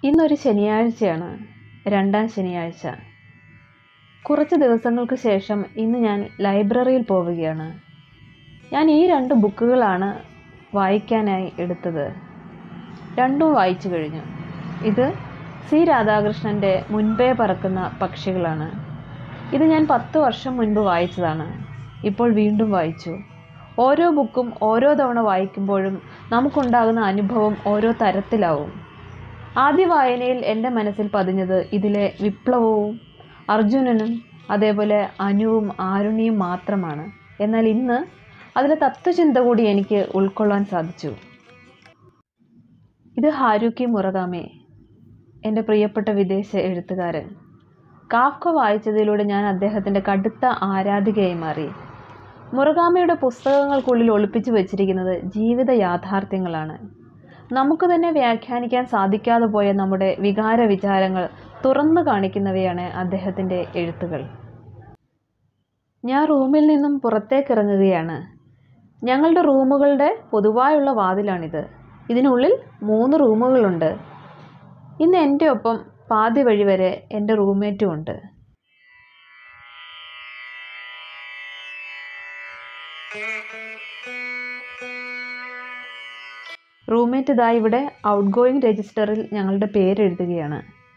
ഇന്നൊരു ശനിയാഴ്ചയാണ് രണ്ടാം ശനിയാഴ്ച കുറച്ച് ദിവസങ്ങൾക്ക് ശേഷം ഇന്ന് ഞാൻ ലൈബ്രറിയിൽ പോവുകയാണ് ഞാൻ ഈ രണ്ട് ബുക്കുകളാണ് വായിക്കാനായി എടുത്തത് രണ്ടും വായിച്ചു കഴിഞ്ഞു ഇത് സി രാധാകൃഷ്ണൻ്റെ മുൻപേ പറക്കുന്ന പക്ഷികളാണ് ഇത് ഞാൻ പത്ത് വർഷം മുൻപ് വായിച്ചതാണ് ഇപ്പോൾ വീണ്ടും വായിച്ചു ഓരോ ബുക്കും ഓരോ തവണ വായിക്കുമ്പോഴും നമുക്കുണ്ടാകുന്ന അനുഭവം ഓരോ തരത്തിലാവും ആദ്യ വായനയിൽ എൻ്റെ മനസ്സിൽ പതിഞ്ഞത് ഇതിലെ വിപ്ലവവും അർജുനനും അതേപോലെ അനുവും ആരുണിയും മാത്രമാണ് എന്നാൽ ഇന്ന് അതിലെ തത്വചിന്ത കൂടി എനിക്ക് ഉൾക്കൊള്ളാൻ സാധിച്ചു ഇത് ഹാരുക്കി മുറഗാമെ എൻ്റെ പ്രിയപ്പെട്ട വിദേശ എഴുത്തുകാരൻ കാഫ്ക വായിച്ചതിലൂടെ ഞാൻ അദ്ദേഹത്തിൻ്റെ കടുത്ത ആരാധികയായി മാറി മുറഗാമയുടെ പുസ്തകങ്ങൾക്കുള്ളിൽ ഒളിപ്പിച്ചു വച്ചിരിക്കുന്നത് ജീവിത യാഥാർത്ഥ്യങ്ങളാണ് നമുക്ക് തന്നെ വ്യാഖ്യാനിക്കാൻ സാധിക്കാതെ പോയ നമ്മുടെ വികാര വിചാരങ്ങൾ തുറന്നു കാണിക്കുന്നവയാണ് അദ്ദേഹത്തിൻ്റെ എഴുത്തുകൾ ഞാൻ റൂമിൽ നിന്നും പുറത്തേക്കിറങ്ങുകയാണ് ഞങ്ങളുടെ റൂമുകളുടെ പൊതുവായുള്ള വാതിലാണിത് ഇതിനുള്ളിൽ മൂന്ന് റൂമുകളുണ്ട് ഇന്ന് എൻ്റെ ഒപ്പം പാതി വഴി വരെ എൻ്റെ റൂംമേറ്റും ഉണ്ട് റൂംമേറ്റ് ഇതാ ഇവിടെ ഔട്ട് ഗോയിങ് രജിസ്റ്ററിൽ ഞങ്ങളുടെ പേര് എഴുതുകയാണ്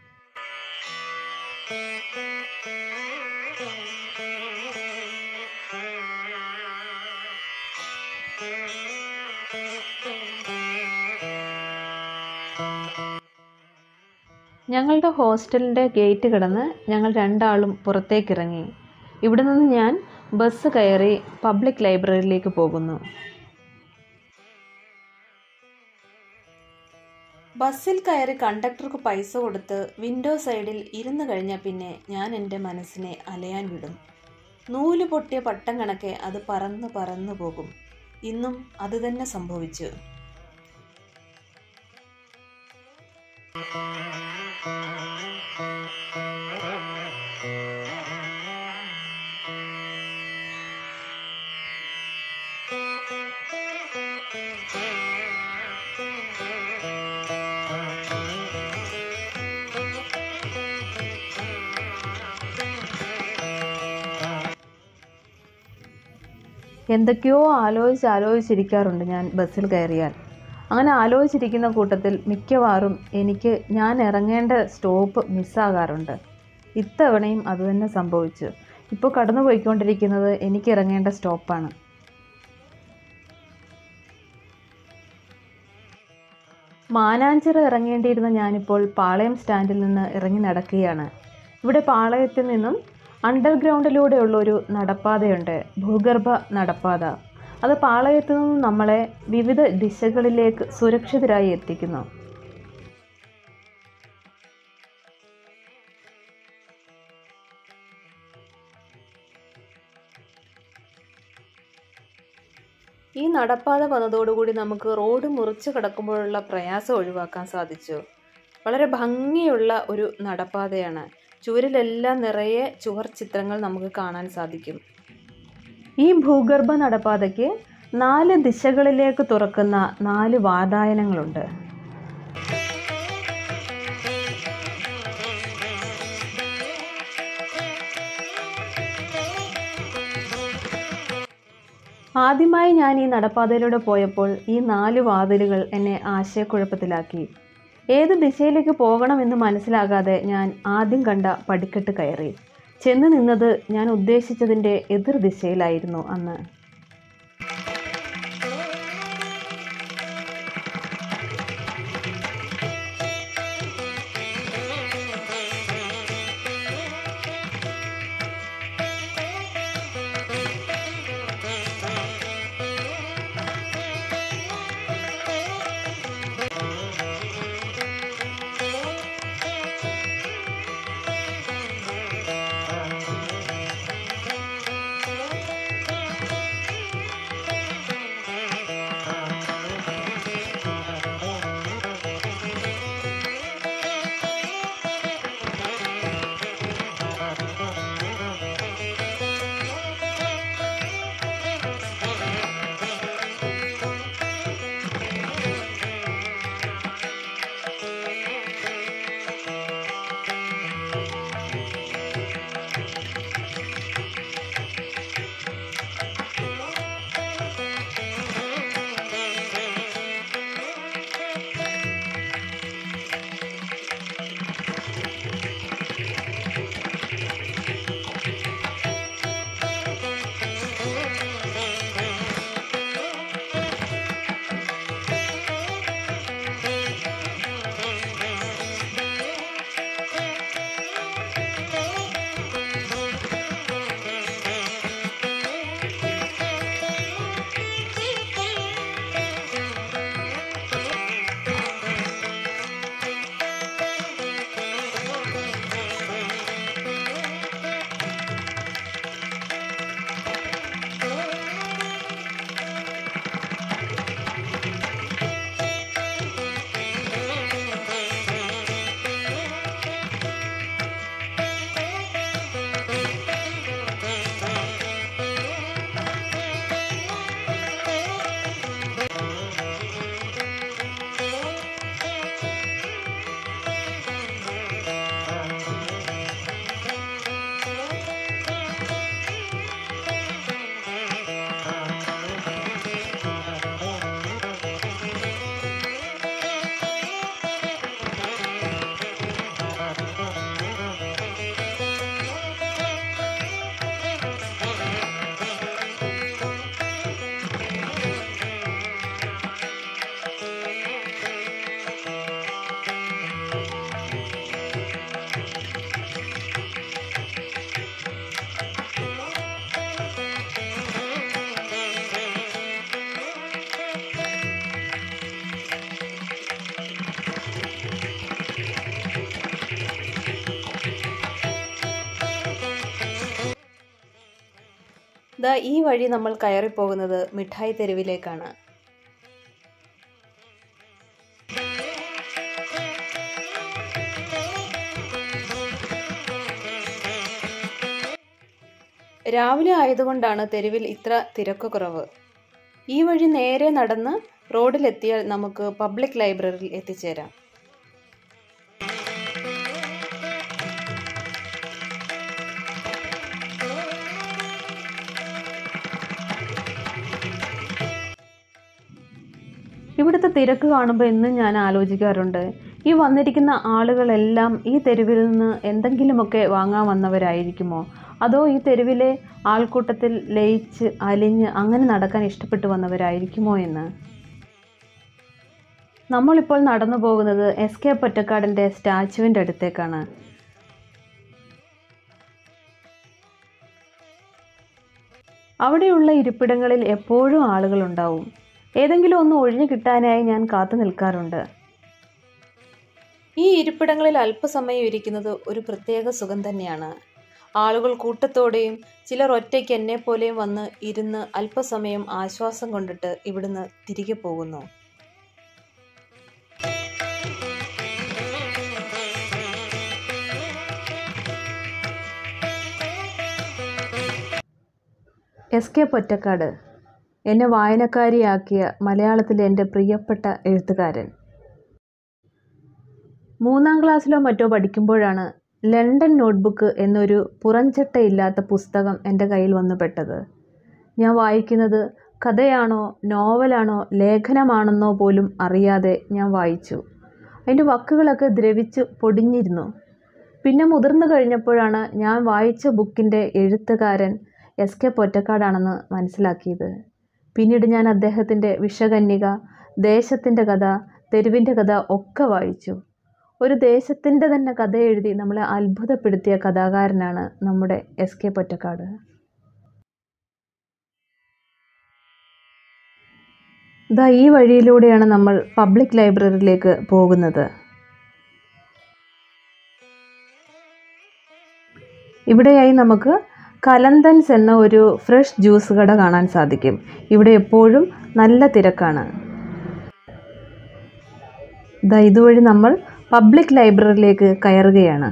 ഞങ്ങളുടെ ഹോസ്റ്റലിൻ്റെ ഗേറ്റ് കടന്ന് ഞങ്ങൾ രണ്ടാളും പുറത്തേക്കിറങ്ങി ഇവിടെ നിന്ന് ഞാൻ ബസ് കയറി പബ്ലിക് ലൈബ്രറിയിലേക്ക് പോകുന്നു ബസ്സിൽ കയറി കണ്ടക്ടർക്ക് പൈസ കൊടുത്ത് വിൻഡോ സൈഡിൽ ഇരുന്ന് കഴിഞ്ഞാൽ പിന്നെ ഞാൻ എൻ്റെ മനസ്സിനെ അലയാൻ വിടും നൂല് പൊട്ടിയ പട്ടം കണക്കെ അത് പറന്ന് പറന്നു പോകും ഇന്നും അതുതന്നെ സംഭവിച്ചു എന്തൊക്കെയോ ആലോചിച്ച് ആലോചിച്ചിരിക്കാറുണ്ട് ഞാൻ ബസ്സിൽ കയറിയാൽ അങ്ങനെ ആലോചിച്ചിരിക്കുന്ന കൂട്ടത്തിൽ മിക്കവാറും എനിക്ക് ഞാൻ ഇറങ്ങേണ്ട സ്റ്റോപ്പ് മിസ്സാകാറുണ്ട് ഇത്തവണയും അതുതന്നെ സംഭവിച്ചു ഇപ്പോൾ കടന്നു പോയിക്കൊണ്ടിരിക്കുന്നത് എനിക്ക് ഇറങ്ങേണ്ട സ്റ്റോപ്പാണ് മാനാഞ്ചിറ ഇറങ്ങേണ്ടിയിരുന്ന ഞാനിപ്പോൾ പാളയം സ്റ്റാൻഡിൽ നിന്ന് ഇറങ്ങി നടക്കുകയാണ് ഇവിടെ പാളയത്തിൽ നിന്നും അണ്ടർഗ്രൗണ്ടിലൂടെയുള്ള ഒരു നടപ്പാതയുണ്ട് ഭൂഗർഭ നടപ്പാത അത് പാളയത്തു നിന്നും നമ്മളെ വിവിധ ദിശകളിലേക്ക് സുരക്ഷിതരായി എത്തിക്കുന്നു ഈ നടപ്പാത വന്നതോടുകൂടി നമുക്ക് റോഡ് മുറിച്ച് കിടക്കുമ്പോഴുള്ള പ്രയാസം ഒഴിവാക്കാൻ സാധിച്ചു വളരെ ഭംഗിയുള്ള ഒരു നടപ്പാതയാണ് ചുവരിലെല്ലാം നിറയെ ചുവർ ചിത്രങ്ങൾ നമുക്ക് കാണാൻ സാധിക്കും ഈ ഭൂഗർഭ നടപ്പാതയ്ക്ക് നാല് ദിശകളിലേക്ക് തുറക്കുന്ന നാല് വാതായനങ്ങളുണ്ട് ആദ്യമായി ഞാൻ ഈ നടപ്പാതയിലൂടെ പോയപ്പോൾ ഈ നാല് വാതിലുകൾ എന്നെ ആശയക്കുഴപ്പത്തിലാക്കി ഏത് ദിശയിലേക്ക് പോകണമെന്ന് മനസ്സിലാകാതെ ഞാൻ ആദ്യം കണ്ട പടിക്കെട്ട് കയറി ചെന്ന് നിന്നത് ഞാൻ ഉദ്ദേശിച്ചതിൻ്റെ എതിർ ദിശയിലായിരുന്നു അന്ന് ദാ ഈ വഴി നമ്മൾ കയറിപ്പോകുന്നത് മിഠായി തെരുവിലേക്കാണ് രാവിലെ ആയതുകൊണ്ടാണ് തെരുവിൽ ഇത്ര തിരക്ക് കുറവ് ഈ വഴി നേരെ നടന്ന് റോഡിലെത്തിയാൽ നമുക്ക് പബ്ലിക് ലൈബ്രറിയിൽ എത്തിച്ചേരാം ഇവിടുത്തെ തിരക്ക് കാണുമ്പോൾ എന്നും ഞാൻ ആലോചിക്കാറുണ്ട് ഈ വന്നിരിക്കുന്ന ആളുകളെല്ലാം ഈ തെരുവിൽ നിന്ന് എന്തെങ്കിലുമൊക്കെ വാങ്ങാൻ വന്നവരായിരിക്കുമോ അതോ ഈ തെരുവിലെ ആൾക്കൂട്ടത്തിൽ ലയിച്ച് അലിഞ്ഞ് അങ്ങനെ നടക്കാൻ ഇഷ്ടപ്പെട്ടു വന്നവരായിരിക്കുമോ എന്ന് നമ്മളിപ്പോൾ നടന്നു പോകുന്നത് എസ് കെ പൊറ്റക്കാടിൻ്റെ സ്റ്റാച്ചുവിൻ്റെ അടുത്തേക്കാണ് അവിടെയുള്ള ഇരിപ്പിടങ്ങളിൽ എപ്പോഴും ആളുകളുണ്ടാവും ഏതെങ്കിലും ഒന്ന് ഒഴിഞ്ഞു കിട്ടാനായി ഞാൻ കാത്തു നിൽക്കാറുണ്ട് ഈ ഇരിപ്പിടങ്ങളിൽ അല്പസമയം ഇരിക്കുന്നത് ഒരു പ്രത്യേക സുഖം തന്നെയാണ് ആളുകൾ കൂട്ടത്തോടെയും ചിലർ ഒറ്റയ്ക്ക് എന്നെ പോലെയും വന്ന് ഇരുന്ന് അല്പസമയം ആശ്വാസം കൊണ്ടിട്ട് ഇവിടുന്ന് തിരികെ പോകുന്നു എസ് കെ പൊറ്റക്കാട് എന്നെ വായനക്കാരിയാക്കിയ മലയാളത്തിലെ എൻ്റെ പ്രിയപ്പെട്ട എഴുത്തുകാരൻ മൂന്നാം ക്ലാസ്സിലോ മറ്റോ പഠിക്കുമ്പോഴാണ് ലണ്ടൻ നോട്ട്ബുക്ക് എന്നൊരു പുറംചട്ടയില്ലാത്ത പുസ്തകം എൻ്റെ കയ്യിൽ വന്നു പെട്ടത് ഞാൻ വായിക്കുന്നത് കഥയാണോ നോവലാണോ ലേഖനമാണെന്നോ പോലും അറിയാതെ ഞാൻ വായിച്ചു അതിൻ്റെ വാക്കുകളൊക്കെ ദ്രവിച്ച് പൊടിഞ്ഞിരുന്നു പിന്നെ മുതിർന്നു കഴിഞ്ഞപ്പോഴാണ് ഞാൻ വായിച്ച ബുക്കിൻ്റെ എഴുത്തുകാരൻ എസ് കെ പൊറ്റക്കാടാണെന്ന് മനസ്സിലാക്കിയത് പിന്നീട് ഞാൻ അദ്ദേഹത്തിൻ്റെ വിഷകന്യക ദേശത്തിൻ്റെ കഥ തെരുവിൻ്റെ കഥ ഒക്കെ വായിച്ചു ഒരു ദേശത്തിൻ്റെ തന്നെ കഥ എഴുതി നമ്മളെ അത്ഭുതപ്പെടുത്തിയ കഥാകാരനാണ് നമ്മുടെ എസ് കെ പൊറ്റക്കാട് ഇതാ ഈ വഴിയിലൂടെയാണ് നമ്മൾ പബ്ലിക് ലൈബ്രറിയിലേക്ക് പോകുന്നത് ഇവിടെയായി നമുക്ക് കലന്തൻസ് എന്ന ഒരു ഫ്രഷ് ജ്യൂസ് കട കാണാൻ സാധിക്കും ഇവിടെ എപ്പോഴും നല്ല തിരക്കാണ് ഇതാ ഇതുവഴി നമ്മൾ പബ്ലിക് ലൈബ്രറിയിലേക്ക് കയറുകയാണ്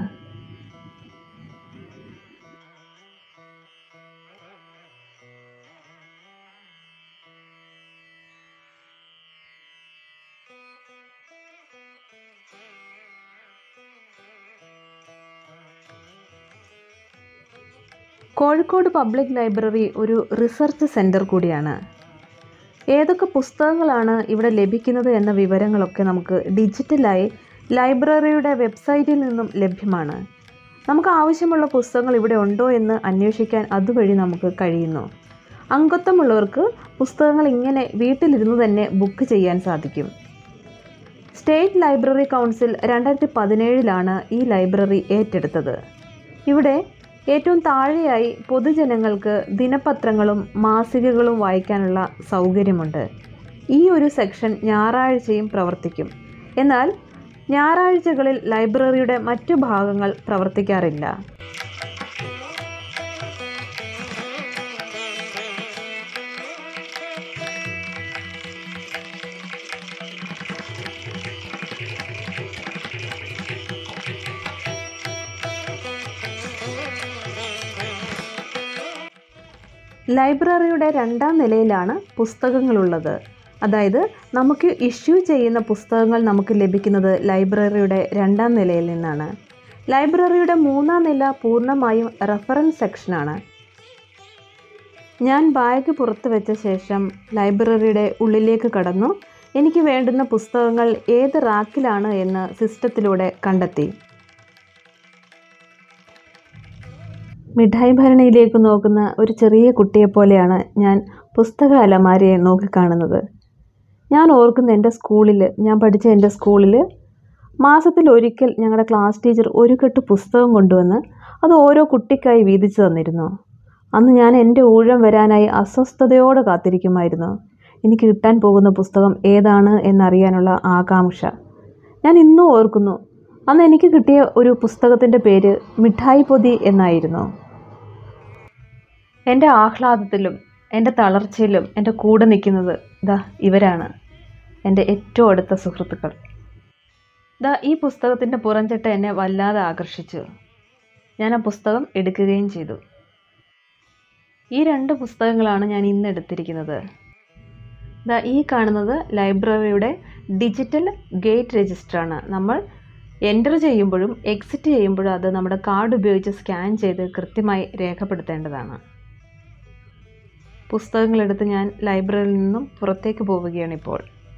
കോഴിക്കോട് പബ്ലിക് ലൈബ്രറി ഒരു റിസർച്ച് സെൻറ്റർ കൂടിയാണ് ഏതൊക്കെ പുസ്തകങ്ങളാണ് ഇവിടെ ലഭിക്കുന്നത് എന്ന വിവരങ്ങളൊക്കെ നമുക്ക് ഡിജിറ്റലായി ലൈബ്രറിയുടെ വെബ്സൈറ്റിൽ നിന്നും ലഭ്യമാണ് നമുക്ക് ആവശ്യമുള്ള പുസ്തകങ്ങൾ ഇവിടെ ഉണ്ടോ എന്ന് അന്വേഷിക്കാൻ അതുവഴി നമുക്ക് കഴിയുന്നു അംഗത്വമുള്ളവർക്ക് പുസ്തകങ്ങൾ ഇങ്ങനെ വീട്ടിലിരുന്ന് തന്നെ ബുക്ക് ചെയ്യാൻ സാധിക്കും സ്റ്റേറ്റ് ലൈബ്രറി കൗൺസിൽ രണ്ടായിരത്തി പതിനേഴിലാണ് ഈ ലൈബ്രറി ഏറ്റെടുത്തത് ഇവിടെ ഏറ്റവും താഴെയായി പൊതുജനങ്ങൾക്ക് ദിനപത്രങ്ങളും മാസികകളും വായിക്കാനുള്ള സൗകര്യമുണ്ട് ഈ ഒരു സെക്ഷൻ ഞായറാഴ്ചയും പ്രവർത്തിക്കും എന്നാൽ ഞായറാഴ്ചകളിൽ ലൈബ്രറിയുടെ മറ്റു ഭാഗങ്ങൾ പ്രവർത്തിക്കാറില്ല ലൈബ്രറിയുടെ രണ്ടാം നിലയിലാണ് പുസ്തകങ്ങളുള്ളത് അതായത് നമുക്ക് ഇഷ്യൂ ചെയ്യുന്ന പുസ്തകങ്ങൾ നമുക്ക് ലഭിക്കുന്നത് ലൈബ്രറിയുടെ രണ്ടാം നിലയിൽ നിന്നാണ് ലൈബ്രറിയുടെ മൂന്നാം നില പൂർണ്ണമായും റെഫറൻസ് സെക്ഷനാണ് ഞാൻ ബാഗ് പുറത്ത് വെച്ച ശേഷം ലൈബ്രറിയുടെ ഉള്ളിലേക്ക് കടന്നു എനിക്ക് വേണ്ടുന്ന പുസ്തകങ്ങൾ ഏത് റാക്കിലാണ് എന്ന് സിസ്റ്റത്തിലൂടെ കണ്ടെത്തി മിഠായി ഭരണിയിലേക്ക് നോക്കുന്ന ഒരു ചെറിയ കുട്ടിയെ പോലെയാണ് ഞാൻ പുസ്തക അലമാരയെ നോക്കിക്കാണുന്നത് ഞാൻ ഓർക്കുന്ന എൻ്റെ സ്കൂളിൽ ഞാൻ പഠിച്ച എൻ്റെ സ്കൂളിൽ മാസത്തിൽ ഒരിക്കൽ ഞങ്ങളുടെ ക്ലാസ് ടീച്ചർ ഒരു കെട്ട് പുസ്തകം കൊണ്ടുവന്ന് അത് ഓരോ കുട്ടിക്കായി വീതിച്ചു തന്നിരുന്നു അന്ന് ഞാൻ എൻ്റെ ഊഴം വരാനായി അസ്വസ്ഥതയോടെ കാത്തിരിക്കുമായിരുന്നു എനിക്ക് കിട്ടാൻ പോകുന്ന പുസ്തകം ഏതാണ് എന്നറിയാനുള്ള ആകാംക്ഷ ഞാൻ ഇന്നും ഓർക്കുന്നു അന്ന് എനിക്ക് കിട്ടിയ ഒരു പുസ്തകത്തിൻ്റെ പേര് മിഠായി പൊതി എന്നായിരുന്നു എൻ്റെ ആഹ്ലാദത്തിലും എൻ്റെ തളർച്ചയിലും എൻ്റെ കൂടെ നിൽക്കുന്നത് ദാ ഇവരാണ് എൻ്റെ ഏറ്റവും അടുത്ത സുഹൃത്തുക്കൾ ദാ ഈ പുസ്തകത്തിൻ്റെ പുറംചട്ട എന്നെ വല്ലാതെ ആകർഷിച്ചു ഞാൻ ആ പുസ്തകം എടുക്കുകയും ചെയ്തു ഈ രണ്ട് പുസ്തകങ്ങളാണ് ഞാൻ ഇന്ന് എടുത്തിരിക്കുന്നത് ദാ ഈ കാണുന്നത് ലൈബ്രറിയുടെ ഡിജിറ്റൽ ഗേറ്റ് രജിസ്റ്ററാണ് നമ്മൾ എൻ്റർ ചെയ്യുമ്പോഴും എക്സിറ്റ് ചെയ്യുമ്പോഴും അത് നമ്മുടെ കാർഡ് ഉപയോഗിച്ച് സ്കാൻ ചെയ്ത് കൃത്യമായി രേഖപ്പെടുത്തേണ്ടതാണ് പുസ്തകങ്ങളെടുത്ത് ഞാൻ ലൈബ്രറിയിൽ നിന്നും പുറത്തേക്ക് പോവുകയാണ് ഇപ്പോൾ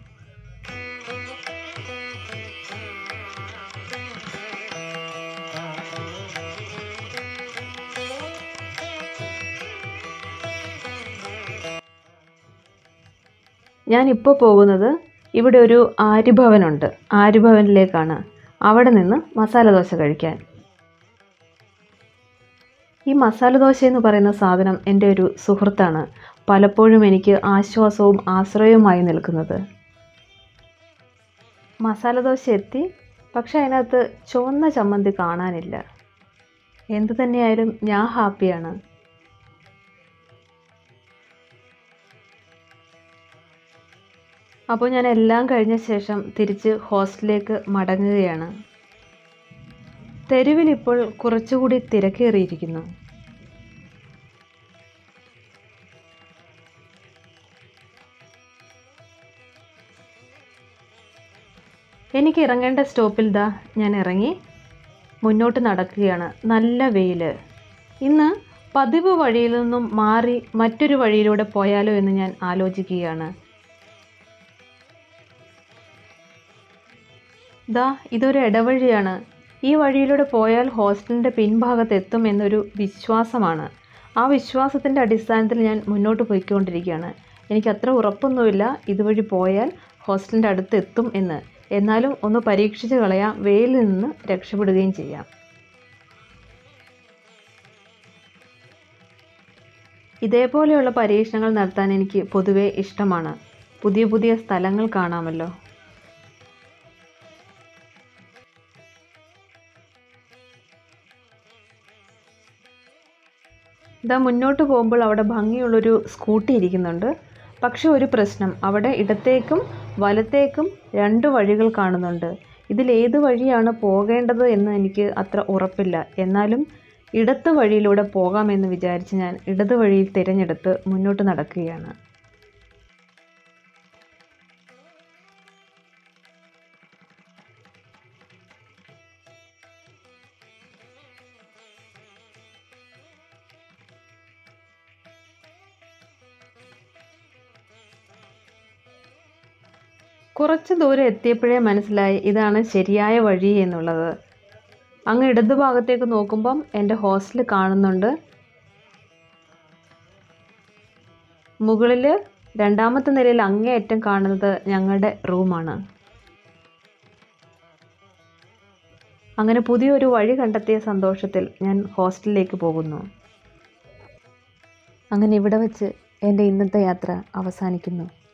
ഞാനിപ്പോൾ പോകുന്നത് ഇവിടെ ഒരു ആര്യഭവനുണ്ട് ആര്യഭവനിലേക്കാണ് അവിടെ നിന്ന് മസാല ദോശ കഴിക്കാൻ ഈ മസാല ദോശ എന്ന് പറയുന്ന സാധനം എൻ്റെ ഒരു സുഹൃത്താണ് പലപ്പോഴും എനിക്ക് ആശ്വാസവും ആശ്രയവുമായി നിൽക്കുന്നത് മസാല ദോശ എത്തി പക്ഷെ അതിനകത്ത് ചുവന്ന ചമ്മന്തി കാണാനില്ല എന്തു തന്നെയായാലും ഞാൻ ഹാപ്പിയാണ് അപ്പോൾ ഞാൻ എല്ലാം കഴിഞ്ഞ ശേഷം തിരിച്ച് ഹോസ്റ്റലിലേക്ക് മടങ്ങുകയാണ് തെരുവിൽ ഇപ്പോൾ കുറച്ചുകൂടി തിരക്കേറിയിരിക്കുന്നു എനിക്ക് ഇറങ്ങേണ്ട സ്റ്റോപ്പിൽ ദാ ഞാൻ ഇറങ്ങി മുന്നോട്ട് നടക്കുകയാണ് നല്ല വെയിൽ ഇന്ന് പതിവ് വഴിയിൽ നിന്നും മാറി മറ്റൊരു വഴിയിലൂടെ പോയാലോ എന്ന് ഞാൻ ആലോചിക്കുകയാണ് ദാ ഇതൊരു ഇടവഴിയാണ് ഈ വഴിയിലൂടെ പോയാൽ ഹോസ്റ്റലിൻ്റെ പിൻഭാഗത്ത് എത്തും എന്നൊരു വിശ്വാസമാണ് ആ വിശ്വാസത്തിൻ്റെ അടിസ്ഥാനത്തിൽ ഞാൻ മുന്നോട്ട് പോയിക്കൊണ്ടിരിക്കുകയാണ് എനിക്ക് അത്ര ഉറപ്പൊന്നുമില്ല ഇതുവഴി പോയാൽ ഹോസ്റ്റലിൻ്റെ അടുത്ത് എത്തും എന്ന് എന്നാലും ഒന്ന് പരീക്ഷിച്ച് കളയാം വെയിലിൽ നിന്ന് രക്ഷപ്പെടുകയും ചെയ്യാം ഇതേപോലെയുള്ള പരീക്ഷണങ്ങൾ നടത്താൻ എനിക്ക് പൊതുവെ ഇഷ്ടമാണ് പുതിയ പുതിയ സ്ഥലങ്ങൾ കാണാമല്ലോ ഇതാ മുന്നോട്ട് പോകുമ്പോൾ അവിടെ ഭംഗിയുള്ളൊരു സ്കൂട്ടി ഇരിക്കുന്നുണ്ട് പക്ഷെ ഒരു പ്രശ്നം അവിടെ ഇടത്തേക്കും വലത്തേക്കും രണ്ട് വഴികൾ കാണുന്നുണ്ട് ഇതിൽ ഏത് വഴിയാണ് പോകേണ്ടത് എന്ന് എനിക്ക് അത്ര ഉറപ്പില്ല എന്നാലും ഇടത്ത് വഴിയിലൂടെ പോകാമെന്ന് വിചാരിച്ച് ഞാൻ ഇടത് വഴിയിൽ തിരഞ്ഞെടുത്ത് മുന്നോട്ട് നടക്കുകയാണ് കുറച്ച് ദൂരം എത്തിയപ്പോഴേ മനസ്സിലായി ഇതാണ് ശരിയായ വഴി എന്നുള്ളത് അങ്ങ് ഇടതുഭാഗത്തേക്ക് നോക്കുമ്പം എൻ്റെ ഹോസ്റ്റൽ കാണുന്നുണ്ട് മുകളിൽ രണ്ടാമത്തെ നിലയിൽ അങ്ങേയറ്റം കാണുന്നത് ഞങ്ങളുടെ റൂമാണ് അങ്ങനെ പുതിയൊരു വഴി കണ്ടെത്തിയ സന്തോഷത്തിൽ ഞാൻ ഹോസ്റ്റലിലേക്ക് പോകുന്നു അങ്ങനെ ഇവിടെ വെച്ച് എൻ്റെ ഇന്നത്തെ യാത്ര അവസാനിക്കുന്നു